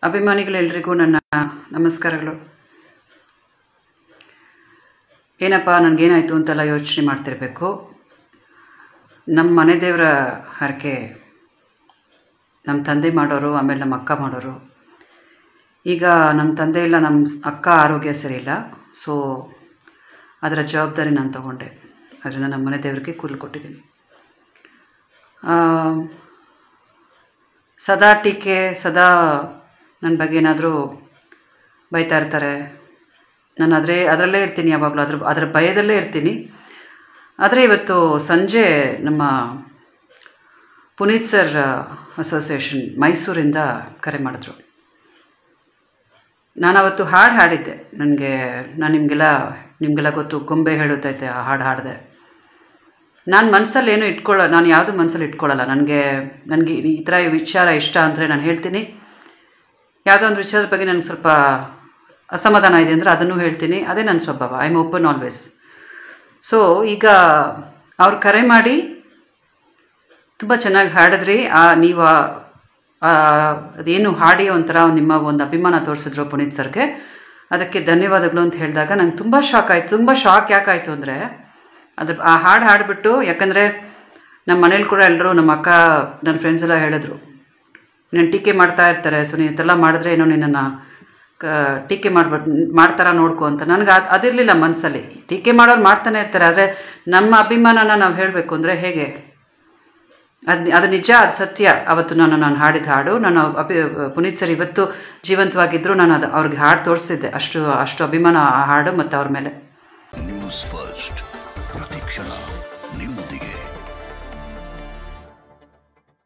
ಅಭಿಮಾನಿಗಳೆಲ್ರಿಗೂ ನನ್ನ ನಮಸ್ಕಾರಗಳು ಏನಪ್ಪ ನನಗೇನಾಯಿತು ಅಂತೆಲ್ಲ ಯೋಚನೆ ಮಾಡ್ತಿರಬೇಕು ನಮ್ಮ ಮನೆ ದೇವರ ಹರಕೆ ನಮ್ಮ ತಂದೆ ಮಾಡೋರು ಆಮೇಲೆ ನಮ್ಮ ಅಕ್ಕ ಮಾಡೋರು ಈಗ ನಮ್ಮ ತಂದೆ ಇಲ್ಲ ನಮ್ಮ ಸ್- ಅಕ್ಕ ಆರೋಗ್ಯ ಸರಿಯಿಲ್ಲ ಸೊ ಅದರ ಜವಾಬ್ದಾರಿ ನಾನು ತಗೊಂಡೆ ಅದರಿಂದ ನಮ್ಮ ಮನೆ ದೇವರಿಗೆ ಕೂದಲು ಕೊಟ್ಟಿದ್ದೀನಿ ಆ, ಸದಾ ಟೀಕೆ ಸದಾ ನನ್ನ ಬಗ್ಗೆ ಏನಾದರೂ ಬೈತಾ ಇರ್ತಾರೆ ನಾನು ಅದರೇ ಅದರಲ್ಲೇ ಇರ್ತೀನಿ ಯಾವಾಗಲೂ ಅದ್ರ ಅದರ ಭಯದಲ್ಲೇ ಇರ್ತೀನಿ ಆದರೆ ಇವತ್ತು ಸಂಜೆ ನಮ್ಮ ಪುನೀತ್ ಸರ್ ಅಸೋಸಿಯೇಷನ್ ಮೈಸೂರಿಂದ ಕರೆ ಮಾಡಿದ್ರು ನಾನು ಅವತ್ತು ಹಾಡು ಹಾಡಿದ್ದೆ ನನಗೆ ನಾನು ನಿಮಗೆಲ್ಲ ನಿಮಗೆಲ್ಲ ಗೊತ್ತು ಗೊಂಬೆ ಹೇಳುತ್ತೈತೆ ಆ ಹಾಡು ಹಾಡಿದೆ ನಾನು ಮನಸ್ಸಲ್ಲಿ ಏನು ಇಟ್ಕೊಳ್ಳೋ ನಾನು ಯಾವುದು ಮನಸ್ಸಲ್ಲಿ ಇಟ್ಕೊಳ್ಳಲ್ಲ ನನಗೆ ನನಗೆ ಈ ಥರ ವಿಚಾರ ಇಷ್ಟ ಅಂದರೆ ನಾನು ಹೇಳ್ತೀನಿ ಯಾವುದೋ ಒಂದು ವಿಚಾರದ ಬಗ್ಗೆ ನನಗೆ ಸ್ವಲ್ಪ ಅಸಮಾಧಾನ ಇದೆ ಅಂದರೆ ಅದನ್ನು ಹೇಳ್ತೀನಿ ಅದೇ ನನ್ನ ಸ್ವಭಾವ I am open always so ಈಗ ಅವ್ರು ಕರೆ ಮಾಡಿ ತುಂಬ ಚೆನ್ನಾಗಿ ಹಾಡಿದ್ರಿ ಆ ನೀವು ಆ- ಆ ಅದೇನು ಹಾಡಿ ಒಂಥರ ನಿಮ್ಮ ಒಂದು ಅಭಿಮಾನ ತೋರಿಸಿದ್ರು ಪುನೀತ್ ಸರ್ಗೆ ಅದಕ್ಕೆ ಧನ್ಯವಾದಗಳು ಅಂತ ಹೇಳಿದಾಗ ನಂಗೆ ತುಂಬ ಶಾಕ್ ಆಯಿತು ತುಂಬ ಶಾಕ್ ಯಾಕಾಯಿತು ಅಂದರೆ ಅದ್ರ ಆ ಹಾಡು ಹಾಡಿಬಿಟ್ಟು ಯಾಕಂದರೆ ನಮ್ಮ ಮನೇಲಿ ಕೂಡ ಎಲ್ಲರೂ ನಮ್ಮ ಅಕ್ಕ ನನ್ನ ಫ್ರೆಂಡ್ಸ್ ಎಲ್ಲ ಹೇಳಿದ್ರು ನೀನು ಟೀಕೆ ಮಾಡ್ತಾ ಇರ್ತಾರೆ ಸೊ ನೀನು ಇದೆಲ್ಲ ಮಾಡಿದ್ರೆ ಏನೋ ನಿನ್ನನ್ನು ಕ ಟೀಕೆ ಮಾಡ್ಬಿಟ್ಟು ಮಾಡ್ತಾರ ನೋಡ್ಕೊ ಅಂತ ನನಗೆ ಅದು ಅದಿರಲಿಲ್ಲ ಮನಸ್ಸಲ್ಲಿ ಟೀಕೆ ಮಾಡೋರು ಮಾಡ್ತಾನೆ ಇರ್ತಾರೆ ಆದರೆ ನಮ್ಮ ಅಭಿಮಾನನ ನಾವು ಹೇಳಬೇಕು ಅಂದರೆ ಹೇಗೆ ಅದು ಅದು ನಿಜ ಅದು ಸತ್ಯ ಅವತ್ತು ನಾನು ನಾನು ಹಾಡಿದ ಹಾಡು ನಾನು ಅಭಿ ಪುನೀತ್ ಸರ್ ಇವತ್ತು ಜೀವಂತವಾಗಿದ್ದರು ನಾನು ಅದು ಅವ್ರಿಗೆ ಹಾಡು ತೋರಿಸಿದ್ದೆ ಅಷ್ಟು ಅಷ್ಟು ಅಭಿಮಾನ ಆ ಹಾಡು ಮತ್ತು ಅವ್ರ ಮೇಲೆ ನ್ಯೂಸ್ ಫಸ್ಟ್